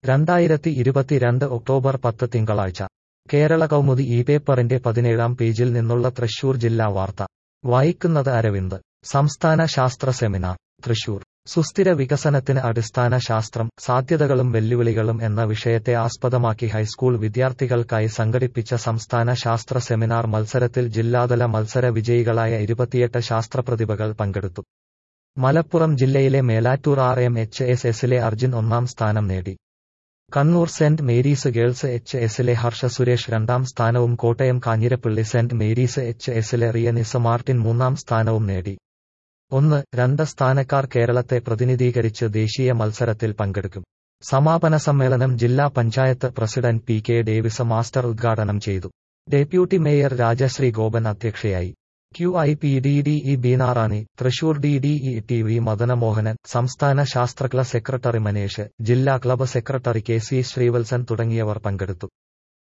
രണ്ടായിരത്തി ഇരുപത്തിരണ്ട് ഒക്ടോബർ പത്ത് തിങ്കളാഴ്ച കേരള കൗമുദി ഈ പേപ്പറിന്റെ പതിനേഴാം പേജിൽ നിന്നുള്ള തൃശൂർ ജില്ലാ വാർത്ത വായിക്കുന്നത് അരവിന്ദ് സംസ്ഥാന ശാസ്ത്ര സെമിനാർ തൃശൂർ സുസ്ഥിര വികസനത്തിന് അടിസ്ഥാന ശാസ്ത്രം സാധ്യതകളും വെല്ലുവിളികളും എന്ന വിഷയത്തെ ആസ്പദമാക്കി ഹൈസ്കൂൾ വിദ്യാർത്ഥികൾക്കായി സംഘടിപ്പിച്ച സംസ്ഥാന ശാസ്ത്ര സെമിനാർ മത്സരത്തിൽ ജില്ലാതല മത്സര വിജയികളായ ഇരുപത്തിയെട്ട് ശാസ്ത്രപ്രതിഭകൾ പങ്കെടുത്തു മലപ്പുറം ജില്ലയിലെ Melattur R M H S എസിലെ അർജുൻ ഒന്നാം സ്ഥാനം നേടി Kannur saint Mary's girls H എസിലെ ഹർഷ സുരേഷ് രണ്ടാം സ്ഥാനവും Kottayam Kanjirappally saint Mary's H എസിലെ റിയനിസ മാർട്ടിൻ മൂന്നാം സ്ഥാനവും നേടി ഒന്ന് രണ്ട് സ്ഥാനക്കാർ കേരളത്തെ പ്രതിനിധീകരിച്ച് ദേശീയ മത്സരത്തിൽ പങ്കെടുക്കും സമാപന സമ്മേളനം ജില്ലാ panchayat president P K Davis master ഉദ്ഘാടനം ചെയ്തു ഡെപ്യൂട്ടി മേയർ രാജശ്രീ ഗോപൻ അധ്യക്ഷയായി Q I P D D E Beenarani Thrissur D D E T V Madanamohanan സംസ്ഥാന ശാസ്ത്ര ക്ലബ് സെക്രട്ടറി മനേഷ് ജില്ലാ club secretary K C Sreevalsan തുടങ്ങിയവർ പങ്കെടുത്തു